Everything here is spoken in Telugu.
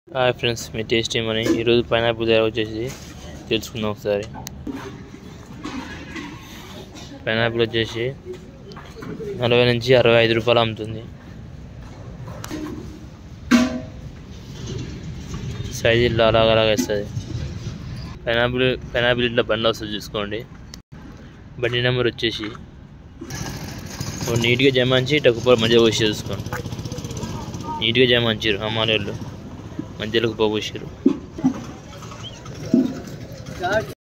హాయ్ ఫ్రెండ్స్ మీ టేస్ట్ ఏమని ఈరోజు పైనాపిల్ ధర వచ్చేసి తెలుసుకుందాం ఒకసారి పైనాపిల్ వచ్చేసి నలభై నుంచి అరవై ఐదు రూపాయలు అమ్ముతుంది సైజు ఇట్లా అలాగ అలాగ వస్తుంది పైనాపిల్ పైనాపిల్ ఇట్లా బండి వస్తుంది చూసుకోండి బండి నెంబర్ వచ్చేసి ఓ నీట్గా జమాంచి టక్కుపో మధ్య పోసి చూసుకోండి నీట్గా జమాంచారు అమ్మాలి వాళ్ళు మధ్యలోకి పోసారు